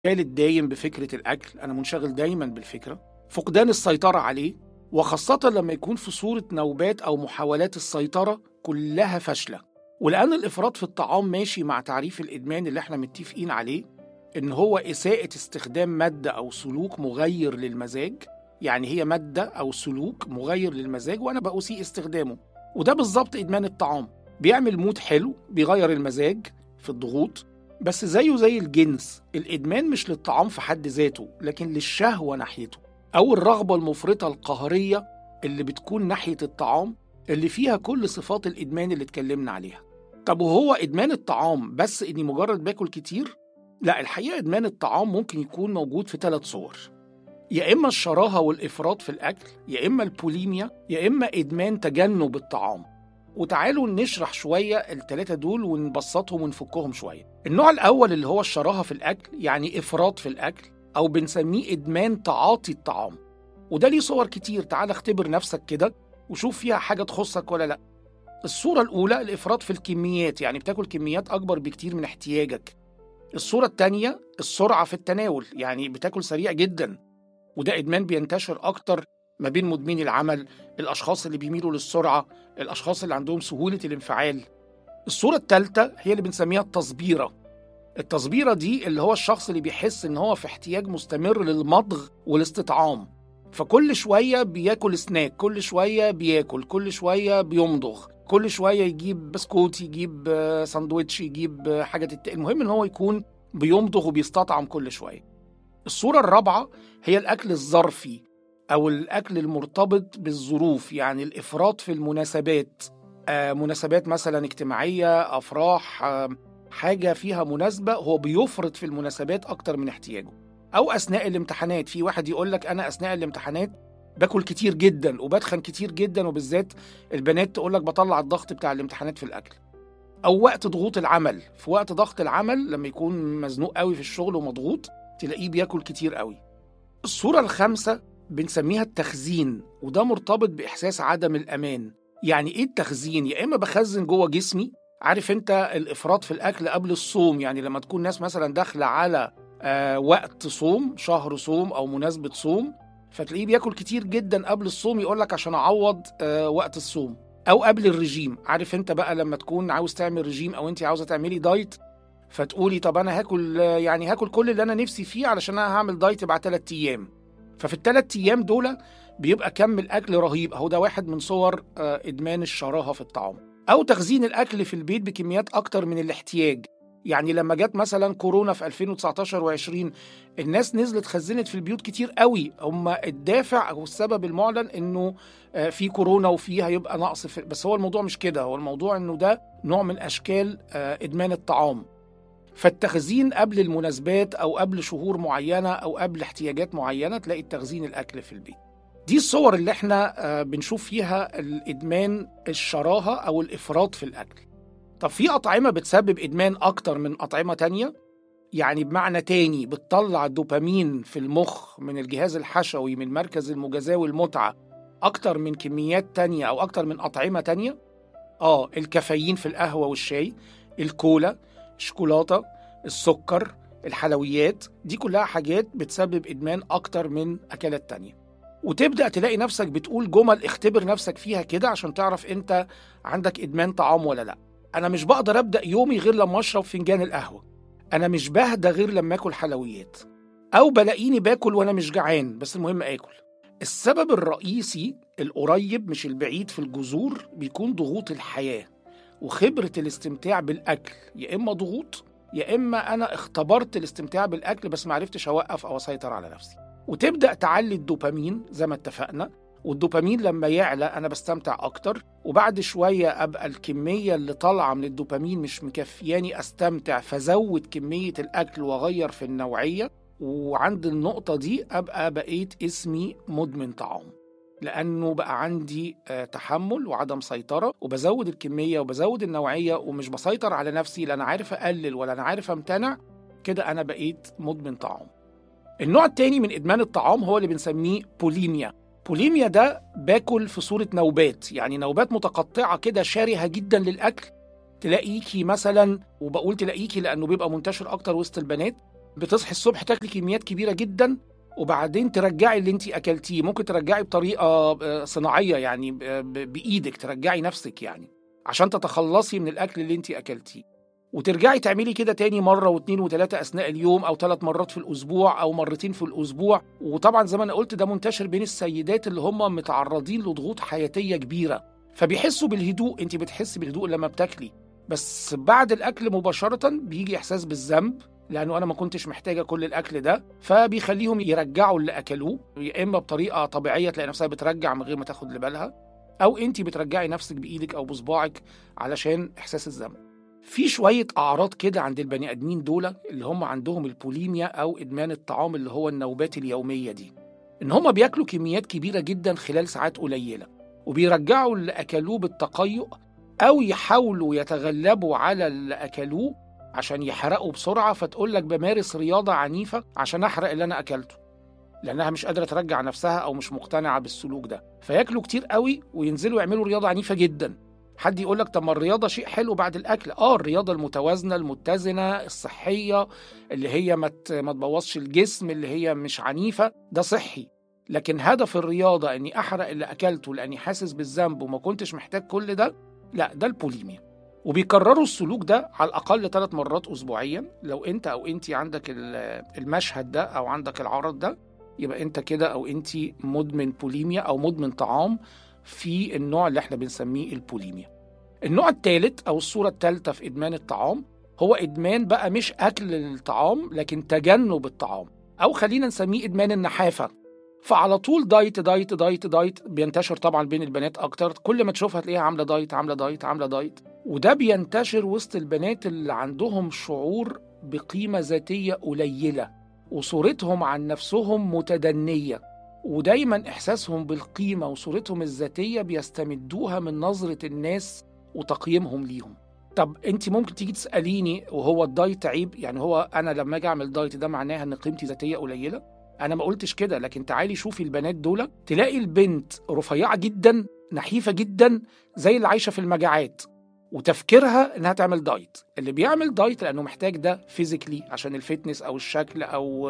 الدايم بفكرة الأكل أنا منشغل دايما بالفكرة فقدان السيطرة عليه وخاصة لما يكون في صورة نوبات أو محاولات السيطرة كلها فاشلة ولأن الإفراط في الطعام ماشي مع تعريف الإدمان اللي احنا متفقين عليه إن هو إساءة استخدام مادة أو سلوك مغير للمزاج يعني هي مادة أو سلوك مغير للمزاج وأنا بأسيء استخدامه وده بالظبط إدمان الطعام بيعمل مود حلو بيغير المزاج في الضغوط بس زيه زي الجنس الإدمان مش للطعام في حد ذاته لكن للشهوة ناحيته أو الرغبة المفرطة القهرية اللي بتكون ناحية الطعام اللي فيها كل صفات الإدمان اللي اتكلمنا عليها طب وهو إدمان الطعام بس إني مجرد باكل كتير؟ لا الحقيقة إدمان الطعام ممكن يكون موجود في ثلاث صور يا إما الشراهة والإفراط في الأكل يا إما البوليميا يا إما إدمان تجنب الطعام وتعالوا نشرح شوية التلاتة دول ونبسطهم ونفكهم شوية النوع الأول اللي هو الشراهة في الأكل يعني إفراط في الأكل أو بنسميه إدمان تعاطي الطعام وده ليه صور كتير تعال اختبر نفسك كده وشوف فيها حاجة تخصك ولا لأ الصورة الأولى الإفراط في الكميات يعني بتاكل كميات أكبر بكتير من احتياجك الصورة التانية السرعة في التناول يعني بتاكل سريع جدا وده إدمان بينتشر أكتر ما بين مدمني العمل الأشخاص اللي بيميلوا للسرعة الأشخاص اللي عندهم سهولة الانفعال الصورة الثالثة هي اللي بنسميها التصبيرة التصبيرة دي اللي هو الشخص اللي بيحس إن هو في احتياج مستمر للمضغ والاستطعام فكل شوية بياكل سناك كل شوية بياكل كل شوية بيمضغ كل شوية يجيب بسكوت يجيب آه، ساندويتش يجيب آه، حاجة تت... المهم إن هو يكون بيمضغ وبيستطعم كل شوية الصورة الرابعة هي الأكل الظرفي أو الأكل المرتبط بالظروف يعني الإفراط في المناسبات آه، مناسبات مثلا اجتماعية أفراح آه، حاجة فيها مناسبة هو بيفرط في المناسبات أكتر من احتياجه أو أثناء الامتحانات في واحد يقول لك أنا أثناء الامتحانات باكل كتير جدا وبتخن كتير جدا وبالذات البنات تقول لك بطلع الضغط بتاع الامتحانات في الأكل أو وقت ضغوط العمل في وقت ضغط العمل لما يكون مزنوق قوي في الشغل ومضغوط تلاقيه بياكل كتير قوي الصورة الخامسة بنسميها التخزين وده مرتبط بإحساس عدم الأمان يعني إيه التخزين؟ يا إما بخزن جوه جسمي عارف أنت الإفراط في الأكل قبل الصوم يعني لما تكون ناس مثلا داخلة على آه وقت صوم شهر صوم أو مناسبة صوم فتلاقيه بياكل كتير جدا قبل الصوم يقول لك عشان أعوض آه وقت الصوم أو قبل الرجيم عارف أنت بقى لما تكون عاوز تعمل رجيم أو أنت عاوزة تعملي دايت فتقولي طب أنا هاكل آه، يعني هاكل كل اللي أنا نفسي فيه علشان أنا هعمل دايت بعد ثلاث أيام ففي الثلاث ايام دول بيبقى كم الاكل رهيب اهو ده واحد من صور آه، ادمان الشراهه في الطعام او تخزين الاكل في البيت بكميات اكتر من الاحتياج يعني لما جت مثلا كورونا في 2019 و20 الناس نزلت خزنت في البيوت كتير قوي هم الدافع او السبب المعلن انه آه، في كورونا وفي هيبقى نقص في بس هو الموضوع مش كده هو الموضوع انه ده نوع من اشكال آه، ادمان الطعام فالتخزين قبل المناسبات او قبل شهور معينه او قبل احتياجات معينه تلاقي التخزين الاكل في البيت دي الصور اللي احنا آه، بنشوف فيها الادمان الشراهه او الافراط في الاكل طب في اطعمه بتسبب ادمان اكتر من اطعمه تانية يعني بمعنى تاني بتطلع الدوبامين في المخ من الجهاز الحشوي من مركز المجازاه والمتعه اكتر من كميات تانية او اكتر من اطعمه تانية اه الكافيين في القهوه والشاي الكولا الشوكولاته السكر الحلويات دي كلها حاجات بتسبب ادمان اكتر من اكلات تانية وتبدا تلاقي نفسك بتقول جمل اختبر نفسك فيها كده عشان تعرف انت عندك ادمان طعام ولا لا انا مش بقدر ابدا يومي غير لما اشرب فنجان القهوه انا مش بهدى غير لما اكل حلويات او بلاقيني باكل وانا مش جعان بس المهم اكل السبب الرئيسي القريب مش البعيد في الجذور بيكون ضغوط الحياه وخبره الاستمتاع بالاكل يا اما ضغوط يا اما انا اختبرت الاستمتاع بالاكل بس ما عرفتش اوقف او اسيطر على نفسي وتبدا تعلي الدوبامين زي ما اتفقنا والدوبامين لما يعلى انا بستمتع اكتر وبعد شويه ابقى الكميه اللي طالعه من الدوبامين مش مكفياني استمتع فزود كميه الاكل واغير في النوعيه وعند النقطه دي ابقى بقيت اسمي مدمن طعام لانه بقى عندي آه، تحمل وعدم سيطره وبزود الكميه وبزود النوعيه ومش بسيطر على نفسي لا انا عارف اقلل ولا انا عارف امتنع كده انا بقيت مدمن طعام النوع التاني من ادمان الطعام هو اللي بنسميه بوليميا بوليميا ده باكل في صوره نوبات يعني نوبات متقطعه كده شرهه جدا للاكل تلاقيكي مثلا وبقول تلاقيكي لانه بيبقى منتشر اكتر وسط البنات بتصحي الصبح تاكلي كميات كبيره جدا وبعدين ترجعي اللي انت اكلتيه ممكن ترجعي بطريقه آه، صناعيه يعني بايدك ترجعي نفسك يعني عشان تتخلصي من الاكل اللي انت اكلتيه وترجعي تعملي كده تاني مرة واثنين وثلاثة أثناء اليوم أو ثلاث مرات في الأسبوع أو مرتين في الأسبوع وطبعا زي ما أنا قلت ده منتشر بين السيدات اللي هم متعرضين لضغوط حياتية كبيرة فبيحسوا بالهدوء أنت بتحسي بالهدوء لما بتاكلي بس بعد الأكل مباشرة بيجي إحساس بالذنب لانه انا ما كنتش محتاجه كل الاكل ده فبيخليهم يرجعوا اللي اكلوه يا اما بطريقه طبيعيه تلاقي نفسها بترجع من غير ما تاخد لبالها او انت بترجعي نفسك بايدك او بصباعك علشان احساس الذنب في شويه اعراض كده عند البني ادمين دول اللي هم عندهم البوليميا او ادمان الطعام اللي هو النوبات اليوميه دي ان هم بياكلوا كميات كبيره جدا خلال ساعات قليله وبيرجعوا اللي اكلوه بالتقيؤ او يحاولوا يتغلبوا على اللي اكلوه عشان يحرقوا بسرعة فتقول لك بمارس رياضة عنيفة عشان أحرق اللي أنا أكلته لأنها مش قادرة ترجع نفسها أو مش مقتنعة بالسلوك ده فياكلوا كتير قوي وينزلوا يعملوا رياضة عنيفة جدا حد يقول لك طب ما الرياضة شيء حلو بعد الأكل آه الرياضة المتوازنة المتزنة الصحية اللي هي ما ما تبوظش الجسم اللي هي مش عنيفة ده صحي لكن هدف الرياضة إني أحرق اللي أكلته لأني حاسس بالذنب وما كنتش محتاج كل ده لا ده البوليميا وبيكرروا السلوك ده على الاقل ثلاث مرات اسبوعيا لو انت او انت عندك المشهد ده او عندك العرض ده يبقى انت كده او انت مدمن بوليميا او مدمن طعام في النوع اللي احنا بنسميه البوليميا النوع الثالث او الصوره الثالثه في ادمان الطعام هو ادمان بقى مش اكل الطعام لكن تجنب الطعام او خلينا نسميه ادمان النحافه فعلى طول دايت دايت دايت دايت بينتشر طبعا بين البنات اكتر كل ما تشوفها تلاقيها عامله دايت عامله دايت عامله دايت وده بينتشر وسط البنات اللي عندهم شعور بقيمه ذاتيه قليله وصورتهم عن نفسهم متدنيه ودايما احساسهم بالقيمه وصورتهم الذاتيه بيستمدوها من نظره الناس وتقييمهم ليهم طب انت ممكن تيجي تساليني وهو الدايت عيب يعني هو انا لما اجي اعمل دايت ده معناها ان قيمتي ذاتيه قليله انا ما قلتش كده لكن تعالي شوفي البنات دول تلاقي البنت رفيعه جدا نحيفه جدا زي اللي عايشه في المجاعات وتفكيرها انها تعمل دايت اللي بيعمل دايت لانه محتاج ده فيزيكلي عشان الفتنس او الشكل او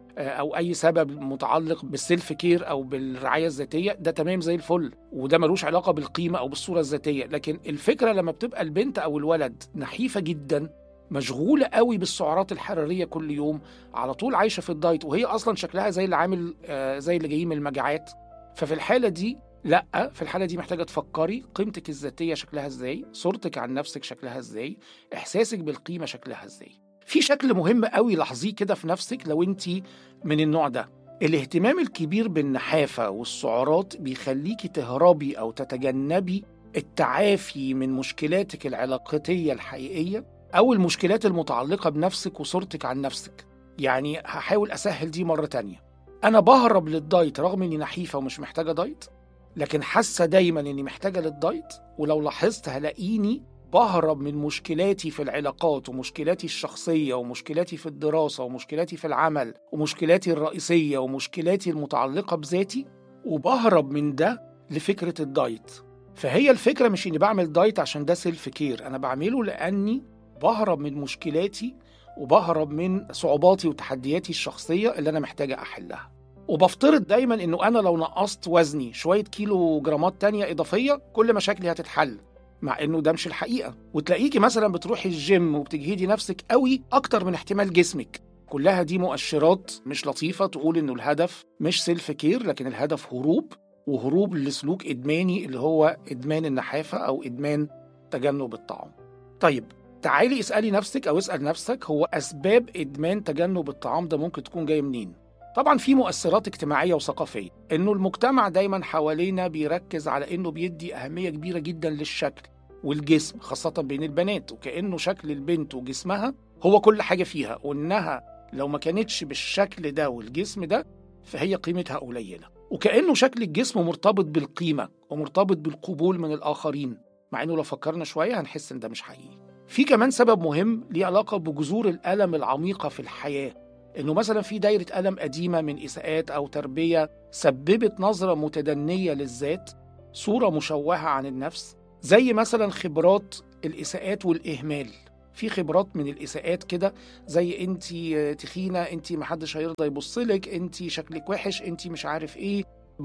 او اي سبب متعلق بالسيلف كير او بالرعايه الذاتيه ده تمام زي الفل وده ملوش علاقه بالقيمه او بالصوره الذاتيه لكن الفكره لما بتبقى البنت او الولد نحيفه جدا مشغوله قوي بالسعرات الحراريه كل يوم على طول عايشه في الدايت وهي اصلا شكلها زي اللي عامل آه، زي اللي جايين من المجاعات ففي الحاله دي لا في الحاله دي محتاجه تفكري قيمتك الذاتيه شكلها ازاي صورتك عن نفسك شكلها ازاي احساسك بالقيمه شكلها ازاي في شكل مهم قوي لاحظيه كده في نفسك لو انت من النوع ده الاهتمام الكبير بالنحافه والسعرات بيخليكي تهربي او تتجنبي التعافي من مشكلاتك العلاقاتيه الحقيقيه او المشكلات المتعلقه بنفسك وصورتك عن نفسك يعني هحاول اسهل دي مره تانية انا بهرب للدايت رغم اني نحيفه ومش محتاجه دايت لكن حاسه دايما اني محتاجه للدايت ولو لاحظت هلاقيني بهرب من مشكلاتي في العلاقات ومشكلاتي الشخصيه ومشكلاتي في الدراسه ومشكلاتي في العمل ومشكلاتي الرئيسيه ومشكلاتي المتعلقه بذاتي وبهرب من ده لفكره الدايت فهي الفكره مش اني بعمل دايت عشان ده سيلف كير انا بعمله لاني بهرب من مشكلاتي وبهرب من صعوباتي وتحدياتي الشخصيه اللي انا محتاجه احلها وبفترض دايما انه انا لو نقصت وزني شويه كيلو جرامات تانية اضافيه كل مشاكلي هتتحل مع انه ده مش الحقيقه وتلاقيكي مثلا بتروحي الجيم وبتجهدي نفسك قوي اكتر من احتمال جسمك كلها دي مؤشرات مش لطيفه تقول انه الهدف مش سيلف كير لكن الهدف هروب وهروب لسلوك ادماني اللي هو ادمان النحافه او ادمان تجنب الطعام طيب تعالي اسالي نفسك او اسال نفسك هو اسباب ادمان تجنب الطعام ده ممكن تكون جايه منين طبعا في مؤثرات اجتماعية وثقافية إنه المجتمع دايما حوالينا بيركز على إنه بيدي أهمية كبيرة جدا للشكل والجسم خاصة بين البنات وكأنه شكل البنت وجسمها هو كل حاجة فيها وإنها لو ما كانتش بالشكل ده والجسم ده فهي قيمتها قليلة وكأنه شكل الجسم مرتبط بالقيمة ومرتبط بالقبول من الآخرين مع إنه لو فكرنا شوية هنحس إن ده مش حقيقي في كمان سبب مهم ليه علاقة بجذور الألم العميقة في الحياة انه مثلا في دايره الم قديمه من اساءات او تربيه سببت نظره متدنيه للذات صوره مشوهه عن النفس زي مثلا خبرات الاساءات والاهمال في خبرات من الاساءات كده زي انت تخينه انت محدش هيرضى يبص لك انت شكلك وحش انت مش عارف ايه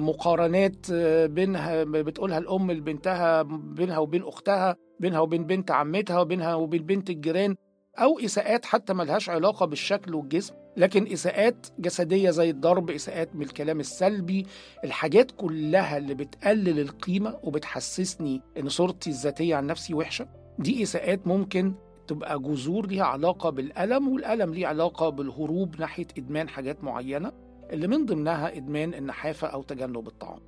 مقارنات بينها بتقولها الام لبنتها بينها وبين اختها بينها وبين بنت عمتها وبينها وبين بنت الجيران او اساءات حتى ملهاش علاقه بالشكل والجسم لكن اساءات جسديه زي الضرب اساءات من الكلام السلبي الحاجات كلها اللي بتقلل القيمه وبتحسسني ان صورتي الذاتيه عن نفسي وحشه دي اساءات ممكن تبقى جذور ليها علاقه بالالم والالم ليه علاقه بالهروب ناحيه ادمان حاجات معينه اللي من ضمنها ادمان النحافه او تجنب الطعام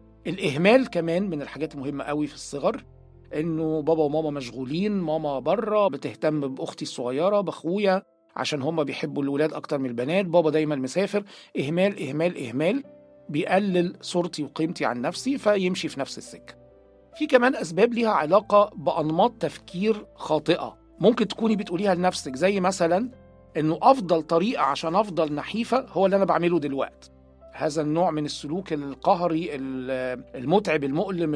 الاهمال كمان من الحاجات المهمه قوي في الصغر انه بابا وماما مشغولين ماما بره بتهتم باختي الصغيره باخويا عشان هما بيحبوا الولاد اكتر من البنات بابا دايما مسافر اهمال اهمال اهمال بيقلل صورتي وقيمتي عن نفسي فيمشي في نفس السكه في كمان اسباب ليها علاقه بانماط تفكير خاطئه ممكن تكوني بتقوليها لنفسك زي مثلا انه افضل طريقه عشان افضل نحيفه هو اللي انا بعمله دلوقتي هذا النوع من السلوك القهري المتعب المؤلم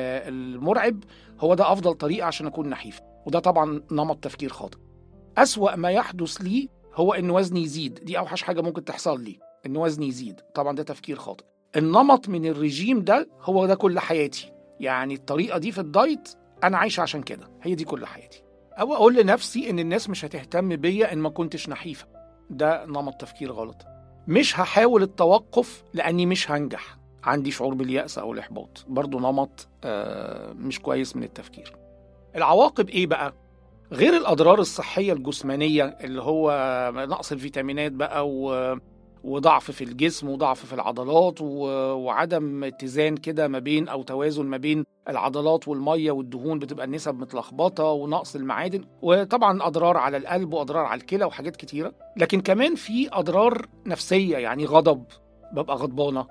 المرعب هو ده افضل طريقه عشان اكون نحيف وده طبعا نمط تفكير خاطئ اسوا ما يحدث لي هو ان وزني يزيد دي اوحش حاجه ممكن تحصل لي ان وزني يزيد طبعا ده تفكير خاطئ النمط من الرجيم ده هو ده كل حياتي يعني الطريقه دي في الدايت انا عايشه عشان كده هي دي كل حياتي او اقول لنفسي ان الناس مش هتهتم بيا ان ما كنتش نحيفه ده نمط تفكير غلط مش هحاول التوقف لاني مش هنجح عندي شعور باليأس او الاحباط برضو نمط آه مش كويس من التفكير العواقب ايه بقى غير الاضرار الصحيه الجسمانيه اللي هو نقص الفيتامينات بقى و... وضعف في الجسم وضعف في العضلات و... وعدم اتزان كده ما بين او توازن ما بين العضلات والميه والدهون بتبقى النسب متلخبطه ونقص المعادن وطبعا اضرار على القلب واضرار على الكلى وحاجات كتيره لكن كمان في اضرار نفسيه يعني غضب ببقى غضبانه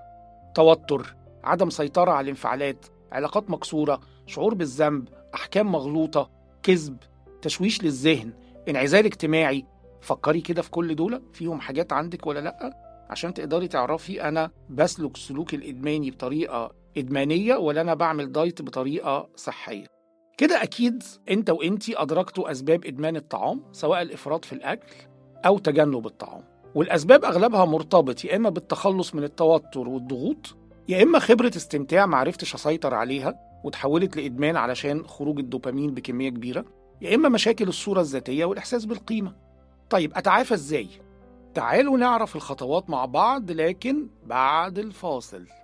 توتر عدم سيطره على الانفعالات علاقات مكسوره شعور بالذنب احكام مغلوطه كذب تشويش للذهن انعزال اجتماعي فكري كده في كل دول فيهم حاجات عندك ولا لا عشان تقدري تعرفي انا بسلك السلوك الادماني بطريقه ادمانيه ولا انا بعمل دايت بطريقه صحيه كده اكيد انت وانتي ادركتوا اسباب ادمان الطعام سواء الافراط في الاكل او تجنب الطعام والاسباب اغلبها مرتبط يا اما بالتخلص من التوتر والضغوط يا اما خبره استمتاع معرفتش اسيطر عليها وتحولت لادمان علشان خروج الدوبامين بكميه كبيره يا اما مشاكل الصوره الذاتيه والاحساس بالقيمه طيب اتعافى ازاي تعالوا نعرف الخطوات مع بعض لكن بعد الفاصل